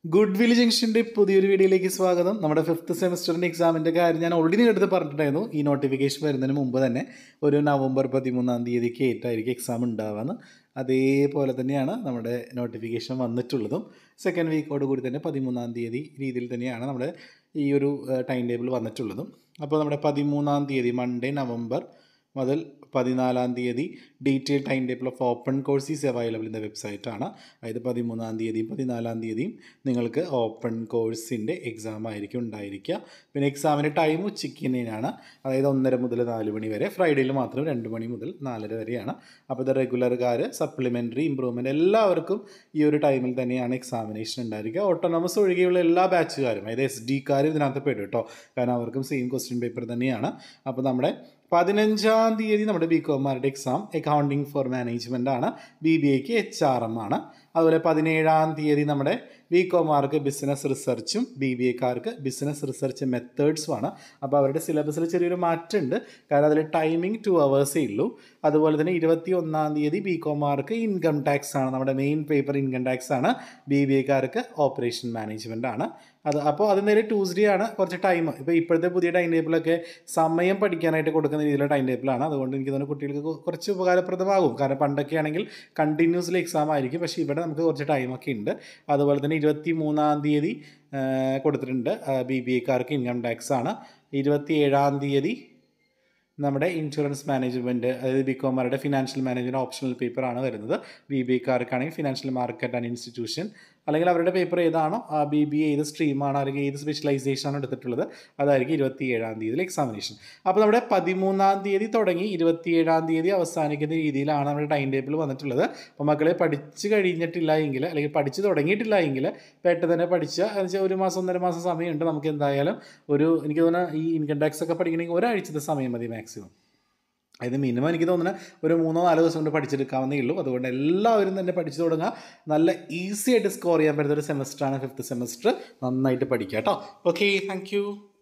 good will ജംഗ്ഷൻ്റെ പുതിയൊരു വീഡിയോയിലേക്ക് സ്വാഗതം നമ്മുടെ ഫിഫ്ത്ത് സെമിസ്റ്ററിൻ്റെ എക്സാമിൻ്റെ കാര്യം ഞാൻ ഓൾറെഡി നിങ്ങളുടെ പറഞ്ഞിട്ടുണ്ടായിരുന്നു ഈ നോട്ടിഫിക്കേഷൻ വരുന്നതിന് മുമ്പ് തന്നെ ഒരു നവംബർ പതിമൂന്നാം തീയതിക്ക് ഏറ്റായിരിക്കും എക്സാം ഉണ്ടാവുകയെന്ന് അതേപോലെ തന്നെയാണ് നമ്മുടെ നോട്ടിഫിക്കേഷൻ വന്നിട്ടുള്ളതും സെക്കൻഡ് വീക്കോട് കൂടി തന്നെ പതിമൂന്നാം തീയതി രീതിയിൽ തന്നെയാണ് നമ്മുടെ ഈ ഒരു ടൈം ടേബിൾ വന്നിട്ടുള്ളതും അപ്പോൾ നമ്മുടെ പതിമൂന്നാം തീയതി മൺഡേ നവംബർ മുതൽ പതിനാലാം തീയതി detail time table of open courses available in the website ആണ് അതായത് പതിമൂന്നാം തീയതിയും പതിനാലാം തീയതിയും നിങ്ങൾക്ക് ഓപ്പൺ കോഴ്സിൻ്റെ എക്സാം ആയിരിക്കും ഉണ്ടായിരിക്കുക പിന്നെ എക്സാമിൻ്റെ ടൈം ഉച്ചയ്ക്ക് തന്നെയാണ് അതായത് ഒന്നര മുതൽ നാല് മണി വരെ ഫ്രൈഡേയിൽ മാത്രം രണ്ട് മണി മുതൽ നാലര വരെയാണ് അപ്പോൾ ഇത് റെഗുലർകാർ സപ്ലിമെൻ്ററി ഇമ്പ്രൂവ്മെൻറ്റ് എല്ലാവർക്കും ഈ ഒരു ടൈമിൽ തന്നെയാണ് എക്സാമിനേഷൻ ഉണ്ടായിരിക്കുക ഓട്ടോണമസ് ഒഴികെയുള്ള എല്ലാ ബാച്ചുകാരും അതായത് എസ് ഡിക്കാരും ഇതിനകത്ത് പെടും കേട്ടോ കാരണം അവർക്കും സെയിം ക്വസ്റ്റ്യൻ പേപ്പർ തന്നെയാണ് അപ്പോൾ നമ്മുടെ പതിനഞ്ചാം തീയതി നമ്മുടെ ബി കോമാരുടെ എക്സാം അക്കൗണ്ടിങ് ഫോർ മാനേജ്മെൻ്റ് ആണ് ബി ബി എക്ക് എച്ച് ആർ എം ആണ് അതുപോലെ പതിനേഴാം തീയതി നമ്മുടെ ബി കോമാർക്ക് ബിസിനസ് റിസർച്ചും ബി ബി എക്കാർക്ക് ബിസിനസ് റിസർച്ച് മെത്തേഡ്സും ആണ് അപ്പോൾ അവരുടെ സിലബസിൽ ചെറിയൊരു മാറ്റമുണ്ട് കാരണം അതിൽ ടൈമിംഗ് ടു അവേഴ്സേ ഉള്ളൂ അതുപോലെ തന്നെ ഇരുപത്തി ഒന്നാം തീയതി ബി കോമാർക്ക് ഇൻകം ടാക്സ് ആണ് നമ്മുടെ മെയിൻ പേപ്പർ ഇൻകം ടാക്സ് ആണ് ബി ബി എക്കാർക്ക് ഓപ്പറേഷൻ മാനേജ്മെൻ്റ് ആണ് അത് അപ്പോൾ അത് നേരെ ട്യൂസ്ഡേ ആണ് കുറച്ച് ടൈം ഇപ്പോൾ ഇപ്പോഴത്തെ പുതിയ ടൈം ടേബിളൊക്കെ സമയം പഠിക്കാനായിട്ട് കൊടുക്കുന്ന രീതിയിലുള്ള ടൈം ടേബിളാണ് അതുകൊണ്ട് എനിക്ക് തോന്നുന്നു കുട്ടികൾക്ക് കുറച്ച് ഉപകാരപ്രദമാകും കാരണം പണ്ടൊക്കെ ആണെങ്കിൽ കണ്ടിന്യൂസ്ലി എക്സാം ആയിരിക്കും പക്ഷേ ഇവിടെ നമുക്ക് കുറച്ച് ടൈമൊക്കെ ഉണ്ട് അതുപോലെ തന്നെ ഇരുപത്തി മൂന്നാം തീയതി കൊടുത്തിട്ടുണ്ട് ബി ബി എക്കാർക്ക് ഇൻകം ടാക്സ് ആണ് ഇരുപത്തി ഏഴാം തീയതി നമ്മുടെ ഇൻഷുറൻസ് മാനേജ്മെൻറ്റ് അതായത് ബി കോമാരുടെ ഫിനാൻഷ്യൽ മാനേജ്മെൻറ്റ് ഓപ്ഷണൽ പേപ്പറാണ് വരുന്നത് ബി ബി എക്കാർക്കാണെങ്കിൽ ഫിനാൻഷ്യൽ മാർക്കറ്റ് ആൻഡ് ഇൻസ്റ്റിറ്റ്യൂഷൻ അല്ലെങ്കിൽ അവരുടെ പേപ്പർ ഏതാണോ ആ ബി ബി എ ഏത് സ്ട്രീമാണ് അല്ലെങ്കിൽ ഏത് സ്പെഷ്യലൈസേഷൻ ആണ് എടുത്തിട്ടുള്ളത് അതായിരിക്കും ഇരുപത്തി ഏഴാം തീയതിയിൽ എക്സാമിനേഷൻ അപ്പോൾ നമ്മുടെ പതിമൂന്നാം തീയതി തുടങ്ങി ഇരുപത്തി ഏഴാം തീയതി അവസാനിക്കുന്ന രീതിയിലാണ് നമ്മുടെ ടൈം ടേബിൾ വന്നിട്ടുള്ളത് അപ്പോൾ മക്കളെ പഠിച്ച് കഴിഞ്ഞിട്ടില്ല എങ്കിൽ അല്ലെങ്കിൽ പഠിച്ച് തുടങ്ങിയിട്ടില്ല എങ്കിൽ പെട്ടെന്ന് തന്നെ പഠിച്ച എന്നുവെച്ചാൽ ഒരു മാസം ഒന്നര മാസം സമയമുണ്ട് നമുക്ക് എന്തായാലും ഒരു എനിക്ക് തോന്നുന്നു ഈ ഇൻകം ടാക്സ് ഒക്കെ പഠിക്കണമെങ്കിൽ ഒരാഴ്ചത്തെ സമയം മതി മാക്സിമം അതായത് മിനിമം എനിക്ക് തോന്നുന്നത് ഒരു മൂന്നോ നാലോ ദിവസം കൊണ്ട് പഠിച്ചെടുക്കാവുന്നേ ഉള്ളൂ അതുകൊണ്ട് എല്ലാവരും തന്നെ പഠിച്ചു തുടങ്ങുക നല്ല ഈസി ആയിട്ട് സ്കോർ ചെയ്യാൻ പറ്റുന്ന ഒരു സെമസ്റ്ററാണ് ഫിഫ്ത്ത് സെമസ്റ്റർ നന്നായിട്ട് പഠിക്കുക കേട്ടോ ഓക്കെ താങ്ക്